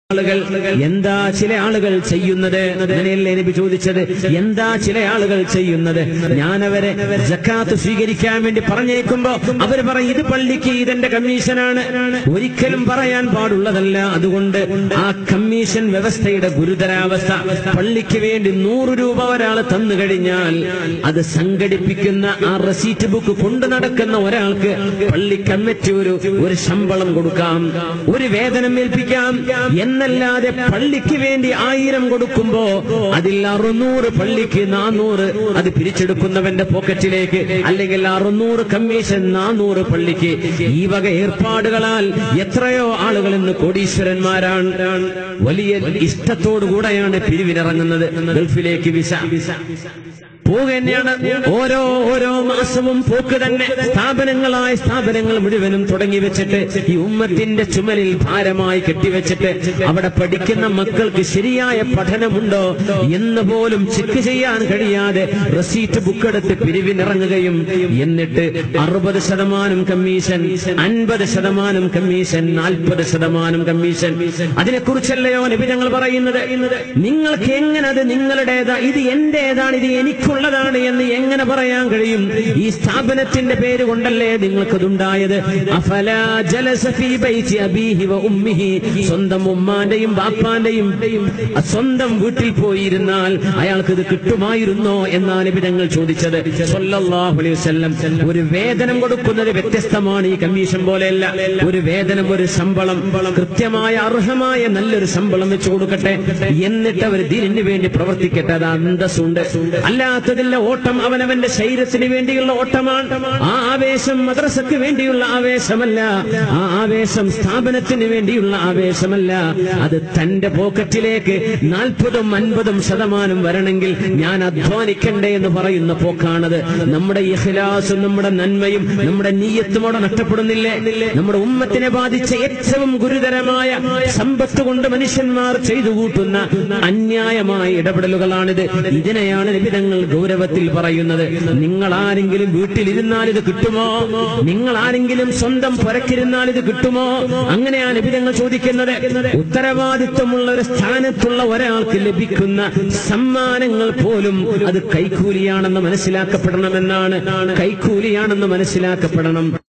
ആളുകൾ എന്താ ചില ആളുകൾ ചെയ്യുന്നത് അങ്ങനെയല്ലേ നബി ചോദിച്ചത് എന്താ ചില ആളുകൾ ചെയ്യുന്നത് ഞാൻ അവരെ ജക്കാത്ത് സ്വീകരിക്കാൻ വേണ്ടി പറഞ്ഞേക്കുമ്പോ അവർ പറയും ഇത് പള്ളിക്ക് ഇതെന്റെ കമ്മീഷനാണ് ഒരിക്കലും പറയാൻ പാടുള്ളതല്ല അതുകൊണ്ട് ആ കമ്മീഷൻ വ്യവസ്ഥയുടെ ഗുരുതരാവസ്ഥ പള്ളിക്ക് വേണ്ടി നൂറ് രൂപ ഒരാൾ തന്നു കഴിഞ്ഞാൽ അത് സംഘടിപ്പിക്കുന്ന ആ റെസീറ്റ് ബുക്ക് കൊണ്ടു നടക്കുന്ന ഒരാൾക്ക് പള്ളി കമ്മിറ്റി ഒരു ഒരു ശമ്പളം കൊടുക്കാം ഒരു വേതനം ഏൽപ്പിക്കാം എന്നല്ലാതെ പള്ളിക്ക് വേണ്ടി ആയിരം കൊടുക്കുമ്പോ അതിൽ അറുന്നൂറ് പള്ളിക്ക് നാനൂറ് അത് പിരിച്ചെടുക്കുന്നവന്റെ പോക്കറ്റിലേക്ക് അല്ലെങ്കിൽ അറുന്നൂറ് കമ്മീഷൻ നാനൂറ് പള്ളിക്ക് ഈ വക ഏർപ്പാടുകളാൽ എത്രയോ ആളുകൾ ഇന്ന് കോടീശ്വരന്മാരാണ് വലിയ ഇഷ്ടത്തോടുകൂടെയാണ് പിരിവിനിറങ്ങുന്നത് ഗൾഫിലേക്ക് വിസ പോവുക തന്നെയാണ് ഓരോ ഓരോ മാസവും പോക്ക് തന്നെ സ്ഥാപനങ്ങളായ സ്ഥാപനങ്ങൾ മുഴുവനും തുടങ്ങി വെച്ചിട്ട് ഈ ഉമ്മത്തിന്റെ ചുമലിൽ ഭാരമായി കെട്ടിവെച്ചിട്ട് അവിടെ പഠിക്കുന്ന മക്കൾക്ക് ശരിയായ പഠനമുണ്ടോ എന്ന് പോലും ചെക്ക് ചെയ്യാൻ കഴിയാതെ റെസീറ്റ് ബുക്ക് എടുത്ത് പിരിവിനിറങ്ങുകയും എന്നിട്ട് അറുപത് ശതമാനം കമ്മീഷൻ അൻപത് ശതമാനം കമ്മീഷൻ നാൽപ്പത് ശതമാനം കമ്മീഷൻ അതിനെക്കുറിച്ചല്ലയോ നബി ഞങ്ങൾ പറയുന്നത് നിങ്ങൾക്ക് എങ്ങനെ അത് നിങ്ങളുടേതാ ഇത് എന്റേതാണ് ഇത് എനിക്കുള്ളതാണ് എന്ന് എങ്ങനെ പറയാൻ കഴിയും ഈ സ്ഥാപനത്തിന്റെ പേര് കൊണ്ടല്ലേ നിങ്ങൾക്കതുണ്ടായത് അഫലാ ജലസ ഫീ ബൈതി അബീഹി വ ഉമ്മിഹി സ്വന്തം ഉമ്മാന്റെയും ബാപ്പാന്റെയും സ്വന്തം വീട്ടിൽ പോയിരുന്നാൽ അയാൾക്ക് ഇത് കിട്ടുമായിരുന്നോ എന്നാണ് നബി ഞങ്ങൾ ചോദിച്ചത് സല്ലല്ലാഹു അലൈഹി വസല്ലം ഒരു വേതനം കൊടുക്കുന്നത് വ്യത്യസ്തമാണ് ഈ കമ്മീഷൻ പോലെയല്ല ഒരു വേതനം ഒരു ശമ്പളം കൃത്യമായ അർഹമായ നല്ലൊരു ശമ്പളം വെച്ച് കൊടുക്കട്ടെ എന്നിട്ട് അവർ ദീനിന് വേണ്ടി പ്രവർത്തിക്കട്ടെ അത് അന്തസ്സുണ്ട് അല്ലാത്തതില്ല ഓട്ടം അവനവന്റെ ശരീരത്തിന് വേണ്ടിയുള്ള ഓട്ടമാണ് ആ ആവേശം മദ്രസക്ക് വേണ്ടിയുള്ള ആവേശമല്ല ആ ആവേശം സ്ഥാപനത്തിന് വേണ്ടിയുള്ള ആവേശമല്ല അത് തന്റെ പോക്കറ്റിലേക്ക് നാൽപ്പതും അൻപതും ശതമാനം വരണമെങ്കിൽ ഞാൻ അധ്വാനിക്കണ്ടേ എന്ന് പറയുന്ന പോക്കാണത് നമ്മുടെ ഇഖ്ലാസും നമ്മുടെ നന്മയും നമ്മുടെ നീയത്തും അവിടെ നഷ്ടപ്പെടുന്നില്ലേ നമ്മുടെ ഉമ്മത്തിനെ ബാധിച്ച ഏറ്റവും ഗുരുതരമായ സമ്പത്ത് കൊണ്ട് മനുഷ്യന്മാർ ചെയ്തു കൂട്ടുന്ന അന്യായമായ ഇടപെടലുകളാണിത് ഇതിനെയാണ് നിബിധങ്ങൾ ഗൗരവത്തിൽ പറയുന്നത് നിങ്ങൾ ആരെങ്കിലും വീട്ടിലിരുന്നാൽ ഇത് കിട്ടുമോ നിങ്ങൾ ആരെങ്കിലും സ്വന്തം പുരക്കിരുന്നാൽ ഇത് കിട്ടുമോ അങ്ങനെയാണ് നിബിധങ്ങൾ ചോദിക്കുന്നത് ഉത്തരവാദിത്വമുള്ള ഒരു സ്ഥാനത്തുള്ള ഒരാൾക്ക് ലഭിക്കുന്ന സമ്മാനങ്ങൾ പോലും അത് കൈക്കൂലിയാണെന്ന് മനസ്സിലാക്കപ്പെടണമെന്നാണ് കൈക്കൂലിയാണെന്ന് മനസ്സിലാക്കപ്പെടണം